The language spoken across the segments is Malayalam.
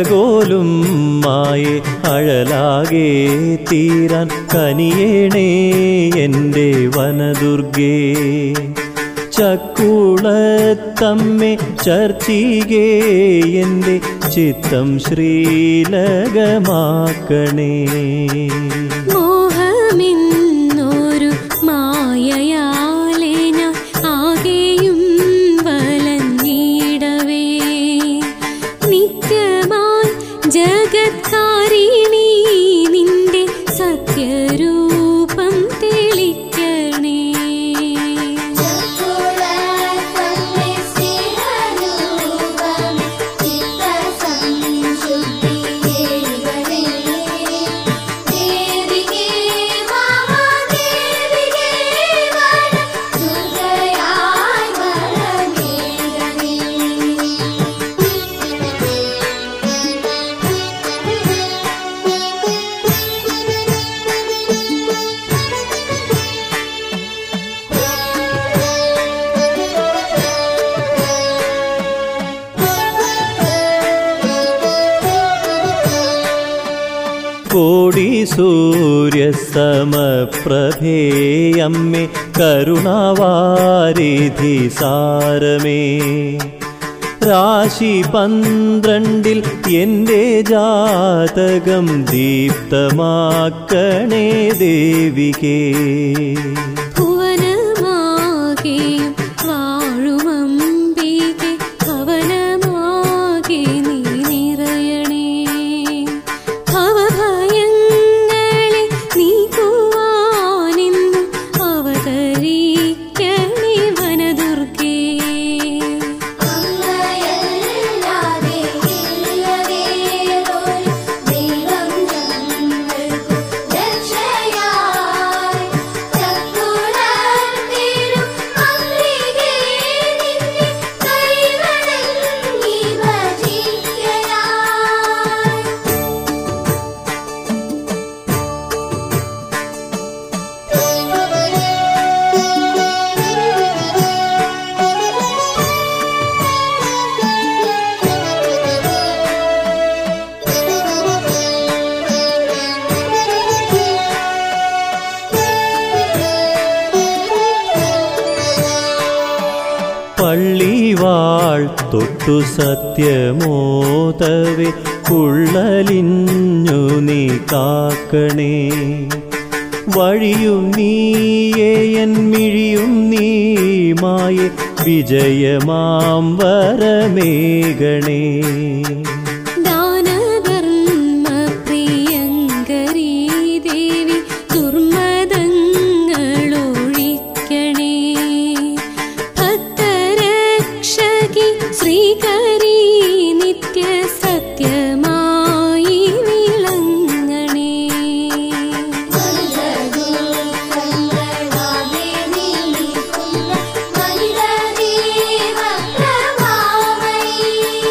അഴകോലും മായ അഴലാകെ തീരാൻ കനിയേണേ എൻ്റെ വനദുർഗേ ചക്കുളത്തമ്മെ ചർച്ചികേ എൻ്റെ ചിത്തം ശ്രീലകമാക്കണേ മോഹമെന്നൊരു മായയാലേ ഞാൻ ആകെയും വലഞ്ഞിടവേ നിത്യമായി ജഗത്കാരിണി നിന്റെ സത്യരൂപം തെളിക്കണേ ചക്കുളത്തമ്മേ സ്നേഹരൂപം ചിത്തസംശുദ്ധിയേകണേ. ദേവികേ മഹാദേവികേ വരം ദുർഗയായി വരമേകണേ. കോടി സൂര്യ സമപ്രഭേ അമ്മേ കരുണാവാരിധി സാരമേ രാശി പന്ത്രണ്ടിൽ എൻ്റെ ജാതകം ദീപ്തമാക്കണേ ദേവികേ ഭുവനമാകെയും വാഴുമമ്പികെ ഭവനമാകെ നീ നിറയണേ ഭവഭയങ്ങളെ നീക്കുവാനെന്നും അവതരിക്കണേ വനദുർഗേ അമ്മയല്ലാതെ ഇല്ലവേറൊരു ദൈവം ഞങ്ങൾക്കു രക്ഷയായി. ചക്കുളത്തിലും അംബികേ നിന്നെ കൈവണങ്ങി ഭജിക്കയായി. പള്ളിവാൾ തൊട്ടു സത്യമോതവെ ഉള്ളലിഞ്ഞു നീ കാക്കണേ വഴിയും നീയേ എൻ മിഴിയും നീ മായ വിജയമാം വരമേകണേ ദാനധർമ്മപ്രിയങ്കരീ ദേവി ദുർമതങ്ങളൊഴിക്കണേ ഭക്തരക്ഷകി ശ്രീകരീ നിത്യ സത്യമായി വിളങ്ങണേ മന്ദദൂതങ്ങളാകെ നീക്കുന്ന മന്ദദേവപ്രഭാമയി.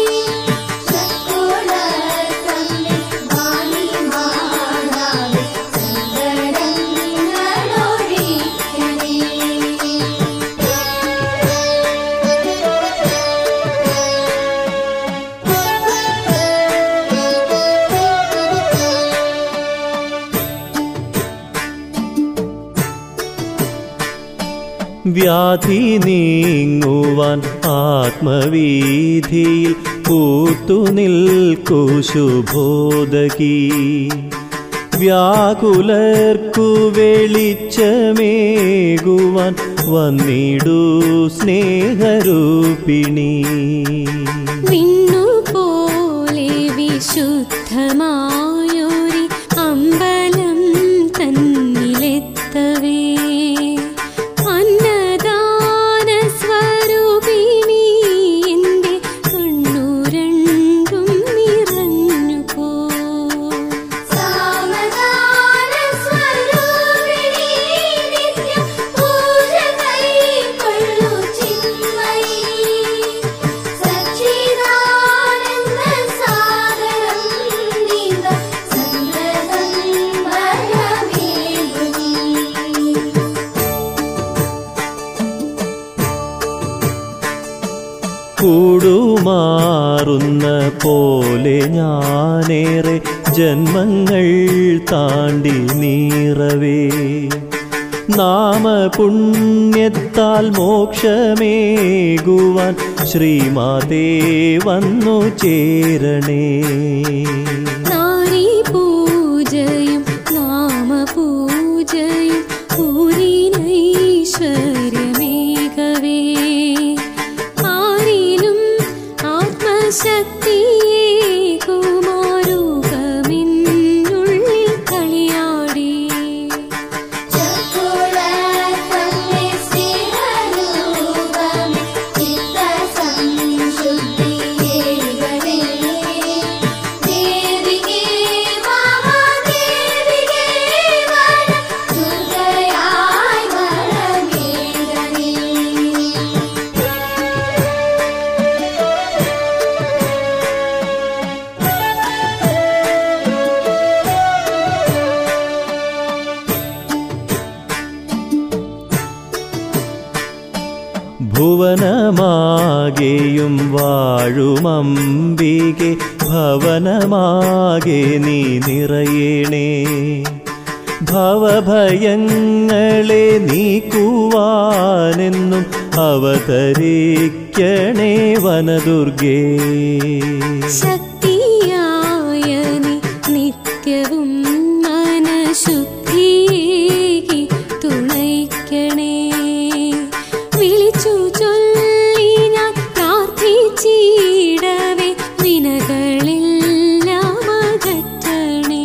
ചക്കുളത്തമ്മേ വാണി മാതാവേ വ്യാധി നീങ്ങുവാൻ ആത്മവീതിയിൽ പൂത്തു നിൽക്കൂ ശുഭോദകി വ്യാകുലർക്കു വെളിച്ചമേകുവാൻ വന്നിടൂ സ്നേഹരൂപിണി വിണ്ണുപോലെ വിശുദ്ധമായൊരി അമ്പലം തന്നിലെത്തവേ അന്നദാന സ്വരൂപിണി എൻ്റെ കണ്ണു രണ്ടും നിറഞ്ഞു പോ സാമദാന സ്വരൂപിണി നിത്യം പൂജ കൈക്കൊള്ളു ചിന്മയി. സച്ച കൂടുമാറുന്ന പോലെ ഞാനേറെ ജന്മങ്ങൾ താണ്ടി നീറവേ നാമപുണ്യത്താൽ മോക്ഷമേകുവാൻ ശ്രീമാതേ വന്നു ചേരണേ നാരീ പൂജയും നാമപൂജയും പൂരിനൈശ്വര്യമേകവേ ആരിലും ആത്മശക്തിയെ കുമാരൂപമെന്നുള്ളിൽ കളിയാടി ചക്രുളത്തമ്മേ സ്നേഹരൂപമേ ചിത്തസംശുദ്ധിയേകണേ ദേവികേ മഹാദേവികേ വര ദുർഗയായി വരമേകണേ ഭുവനമാകെയും വാഴുമമ്പികെ ഭവനമാകെ നീ നിറയണേ ഭവഭയങ്ങളെ നീക്കുവാനെന്നും അവതരിക്കണേ വനദുർഗേ ശക്തിയായ നീ നിത്യവും മനഃശുദ്ധിയേകി തുണയ്ക്കണേ വിളിച്ചു ചൊല്ലി ഞാൻ പ്രാർത്ഥിച്ചിടവേ വിനകളെല്ലാം അകറ്റണേ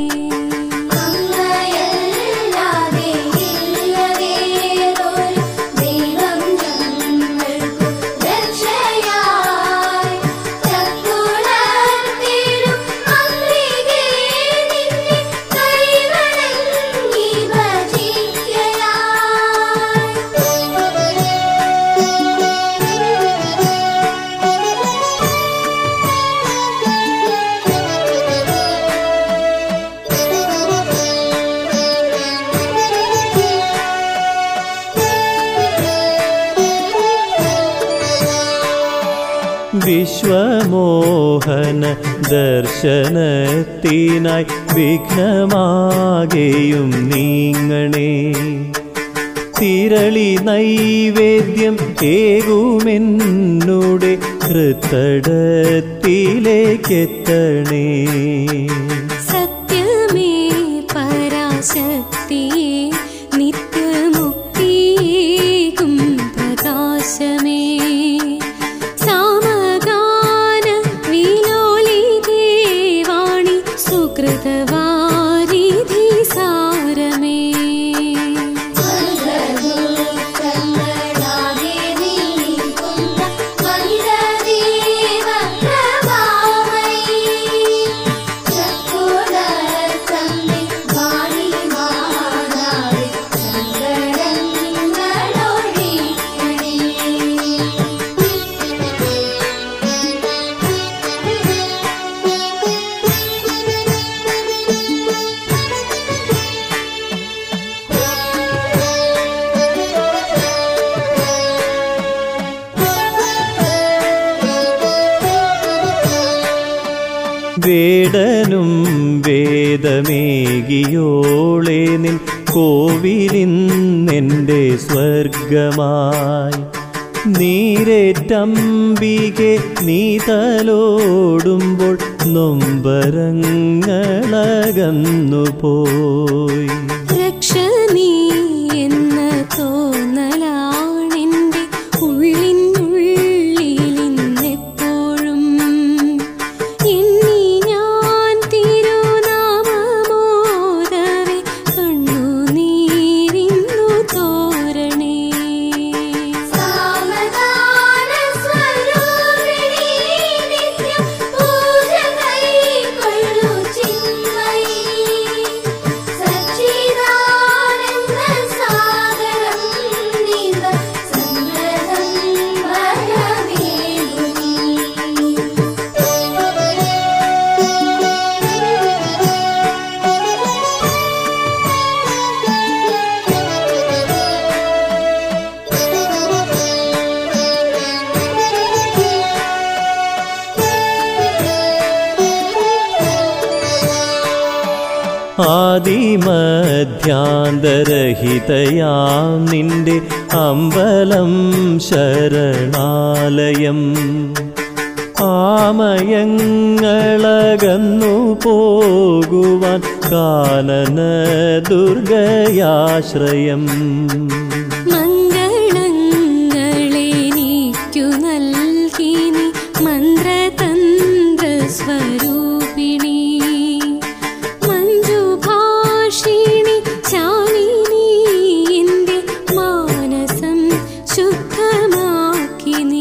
അങ്ങയല്ലാതെ ഇല്ലവേറൊരു ദൈവം ഞങ്ങൾക്കു രക്ഷയായി. ചത്തുളർത്തിടും അംബികേ നിന്നെ കൈവണങ്ങി വിശ്വമോഹന ദർശനത്തിനായി വിഘ്നമാകെയും നീങ്ങണേ തിരളി നൈവേദ്യം ഏകുമെന്നുടെ ഹൃത്തടത്തിലേക്കെത്തണേ സത്യമേ പരാശക്തിയെ നിത്യമുക്തിയേകും പ്രകാശമേ സാമഗാന വിലോലിതേ വാണി സുകൃതവാരിധി സാരമേ മംഗളാകെ നീക്കുന്ന മന്ദദേവ പ്രഭാമയി ചക്രുളത്തമ്മേ വാണി മാതാവേ വേടനും വേദമേകിയോളെ നിൻ കോവിലിന്നെൻ്റെ സ്വർഗമായി നീരേറ്റംബികെ നീ തലോടുമ്പോൾ നൊമ്പരങ്ങളകന്നു പോയി രക്ഷ നീ എന്ന തോന്നലാണെൻ്റെ ഉള്ളിനുള്ളിലിന്നെപ്പോഴും എണ്ണി ഞാൻ തിരുനാമമോദവേ കണ്ണുനീരിന്നു തോരണേ സാമഗാന സ്വരൂപിണി നിത്യം പൂജ കൈക്കൊള്ളു ചിന്മയി സച്ചിദാനന്ദ ആദിമധ്യാന്തരഹിതയാം നിന്റെ അമ്പലം ശരണാലയം ആമയങ്ങളകന്നു പോകുവാൻ കാനന ദുർഗയാശ്രയം മംഗളങ്ങളെനിക്കു നൽകി നീ മന്ത്രതന്ത്ര സ്വരൂപിണി മഞ്ജുഭാഷിണി ശാലിനി എന്റെ മാനസം ശുദ്ധമാക്കി നീ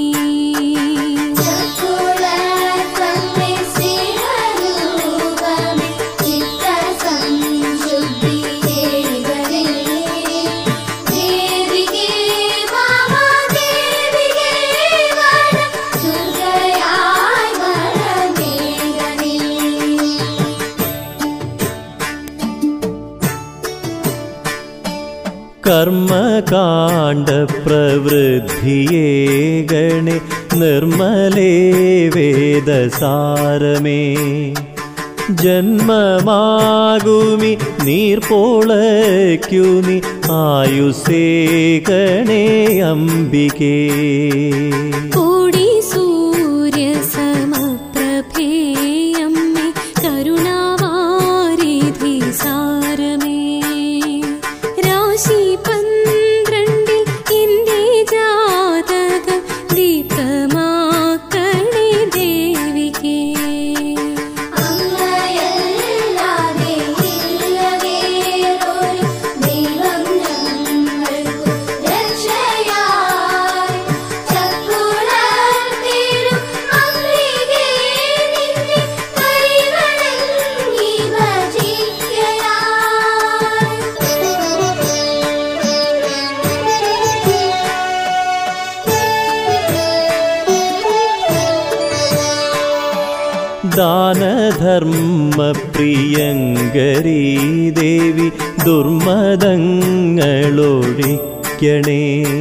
ചക്കുളത്തമ്മേ ശ്രീഹരൂപമേ ചിത്തസംശുദ്ധി ദേവനേ ദേവികേ മഹാദേവികേ വര ദുർഗയായി വരമേഘനേ കർമ്മകാണ്ഡ പ്രവൃദ്ധിയേ ഗണേ നിർമ്മലേ വേദസാരമേ ജന്മമാകുമി നീർപ്പോളയ്ക്കു നീ ആയുസേ ഗണേ അംബികേ കോടി സൂര്യ സമപ്രഭേയമ്മേ കരുണാവാരിധി സാരമേ രാശി പന്ത്രണ്ടിൽ എന്റെ ജാതകം ദീപ്തമാക്കണേ ദേവികേ അമ്മയല്ലാതെ ഇല്ല വേറൊരു ദൈവം ഞങ്ങൾക്കു രക്ഷയായി ചക്കുളത്തിലും അംബികേ നിന്നെ കൈവണങ്ങി ദാനധർമ്മ പ്രിയങ്കരീ ദേവി ദുർമദങ്ങളൊഴിക്കണേ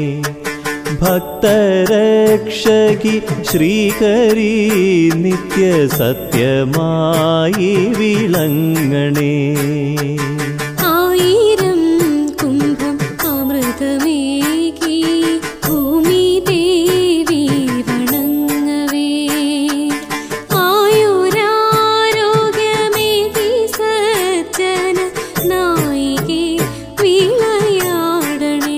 ഭക്തരക്ഷകി ശ്രീകരീ നിത്യ സത്യമായി വിളങ്ങണേ ആയിരം കുംഭം അമൃതമേകി ഭൂമി ദേവി വണങ്ങവേ ആയുരാരോഗ്യമേകി സജ്ജന നായികെ വിളയാടണേ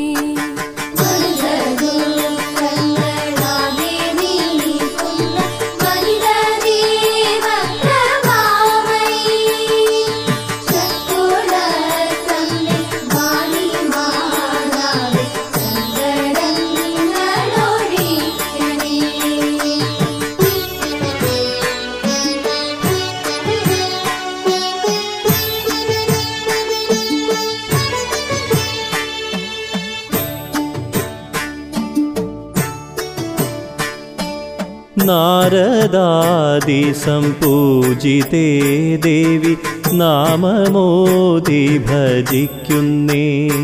നാരദാദി സംപൂജിതേ ദേവി നാമമോദി ഭജിക്കുന്നേ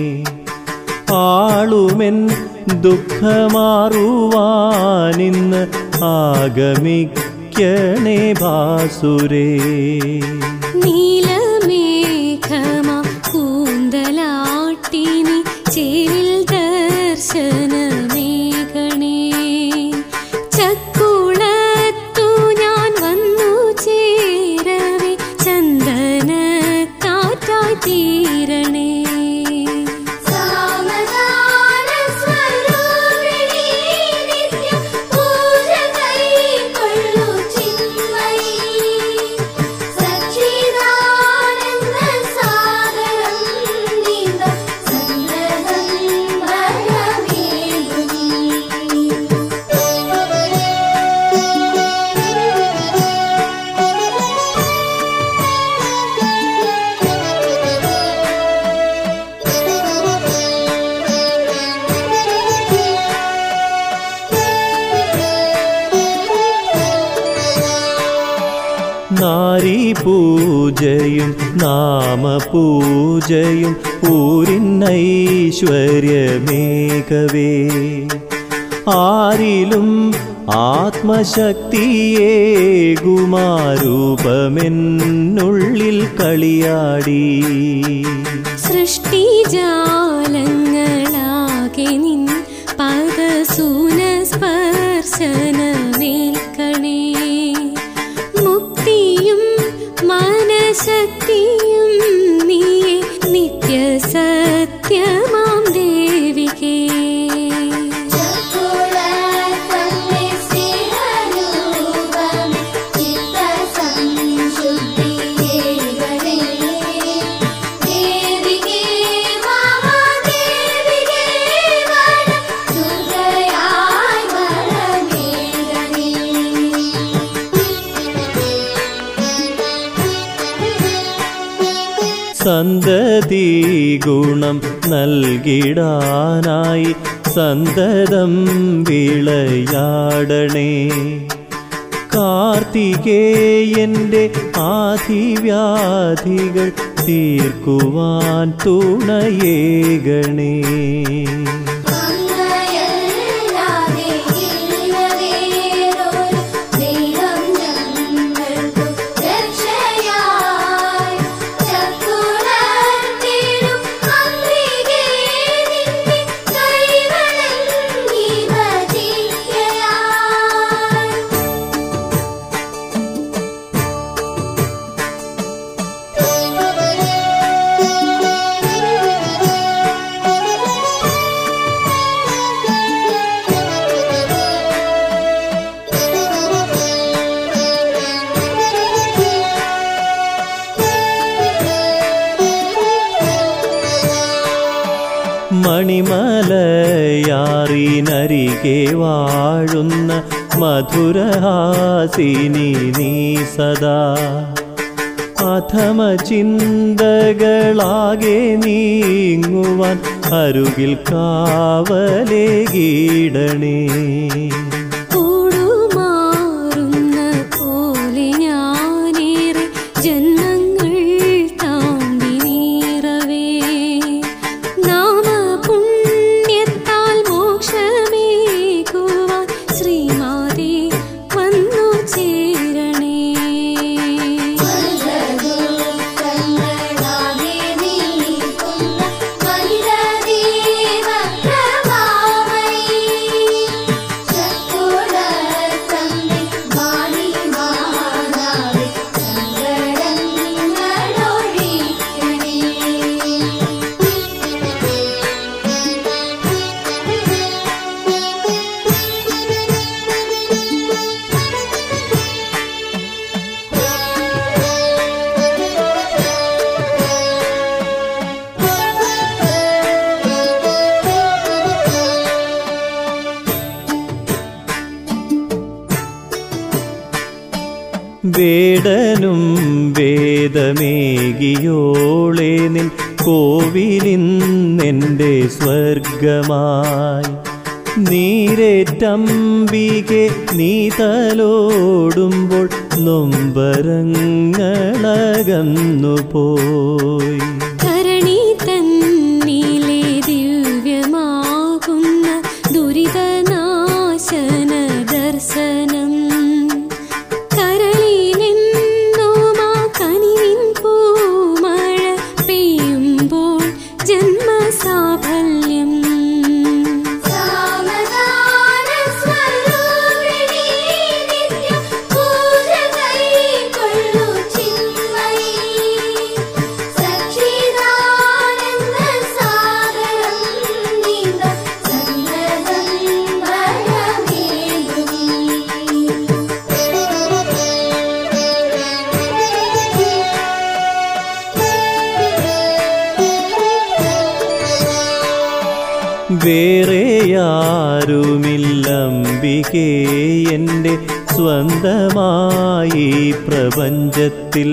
ആളുമെൻ ദുഃഖമാറുവാനിന്ന് ആഗമിക്കണേ ഭാസുരേ നീലമേഘമാ കൂന്തലാട്ടിനി ചേരിൽ ദർശനമേഘണേ ചക്കുളത്തു ഞാൻ വന്നു ചേരവേ ചന്ദന കാറ്റായി തീരണേ സാമദാന സ്വരൂപിണി നിത്യം പൂജ കൈക്കൊള്ളു ചിന്മയി സച്ചിദാനന്ദ സാഗരം നീന്ത സന്നദ്ധം നാരീ പൂജയും നാമപൂജയും ഊരിന്നൈശ്വര്യമേകവേ ആരിലും ആത്മശക്തിയേകുമാരൂപമെന്നുള്ളിൽ കളിയാടി സൃഷ്ടിജാലങ്ങളാകെ നിൻ പദസൂന സ്പർശനമേൽക്കണേ മുക്തിയും മനശക്തിയും നീയെ നിത്യസത്യമാം ദേവികേ ചക്കുളത്തമ്മേ സ്നേഹരൂപമേ ചിത്തസംശുദ്ധിയേകണേ ദേവികേ മഹാദേവികേ വര ദുർഗയായി വരമേകണേ സന്തതി ഗുണം നൽകിടാനായി സന്തതം വിളയാടണേ കാർത്തികേയന്റെ ആധിവ്യാധികൾ തീർക്കുവാൻ തുണയേകണേ അങ്ങയല്ലാതെ ഇല്ല വേറൊരു ദൈവം ഞങ്ങൾക്കു രക്ഷയായി. ചക്കുളത്തിലും അംബികേ നിന്നെ കൈവണങ്ങി ഭജിക്കയായി. മണിമലയാറിനരികെ വാഴുന്ന മധുരഹാസിനി നീ സദാ അധമ ചിന്തകളാകെ നീങ്ങുവാൻ അരുകിൽ കാവലേ ഗീടണേ കൂടുമാറുന്ന പോലെ ഞാനേറെ ജന്മങ്ങൾ താണ്ടി നീറവേ നാമപുണ്യത്താൽ മോക്ഷമേകുവാൻ ശ്രീമാതേ വന്നു ചേരണേ മലദുഃഖങ്ങളാകെ നീക്കുന്ന മനിതദേവപ്രഭാമയി. ചക്കുളത്തമ്മേ വാണി മാതാവേ, സങ്കടങ്ങളൊഴിക്കണേ. വേടനും വേദമേകിയോളെ നിൻ കോവിലിന്നെൻ്റെ സ്വർഗമായി നീരേറ്റംബികെ നീ തലോടുമ്പോൾ നൊമ്പരങ്ങളകന്നു പോയി ധരണി തന്നിലെ ദിവ്യമാകുന്ന ദുരിതനാശന ദർശനം കരളിലെന്നോമാ കനിവിൻ പൂമഴ പെയ്യുമ്പോൾ ജന്മസാഫല്യം സാവധാന സ്വരൂപിണി നിത്യം പൂജ കൈക്കൊള്ളു ചിന്മയി. സച്ചിദാനന്ദ സാഗരം നീന്ത സന്നദ്ധം വേറെയാരുമില്ലംബികേ എൻ്റെ സ്വന്തമായി പ്രപഞ്ചത്തിൽ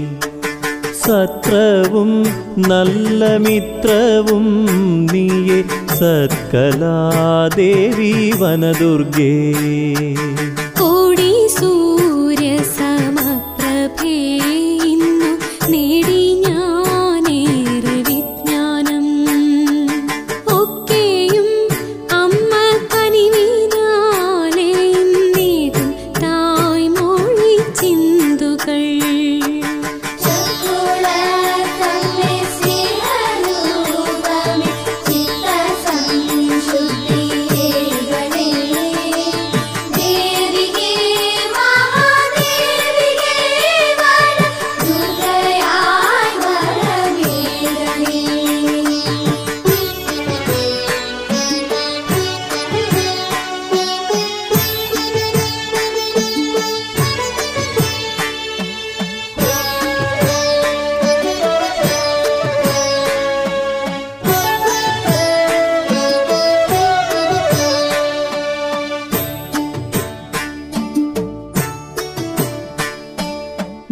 സത്രവും നല്ല മിത്രവും നീയെ സത്കലാദേവി വനദുർഗേ കോടി സൂര്യ സമപ്രഭേ ഇന്നു നേടി ഞാനേറെ വിജ്ഞാനം ഒക്കെയും അമ്മ കനിവിനാലേ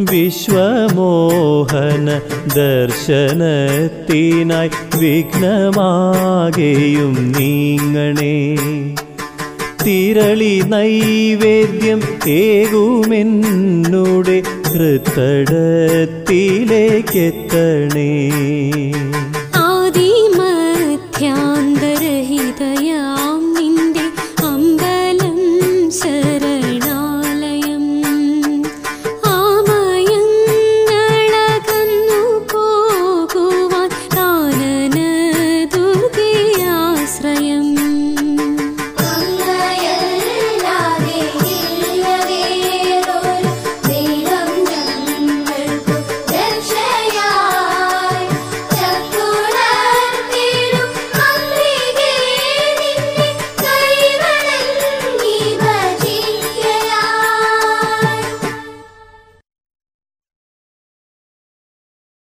വിശ്വമോഹന ദർശനത്തിനായി വിഘ്നമാകെയും നീങ്ങണേ തിരളി നൈവേദ്യം ഏകുമെന്നുടെ ഹൃത്തടത്തിലേക്കെത്തണേ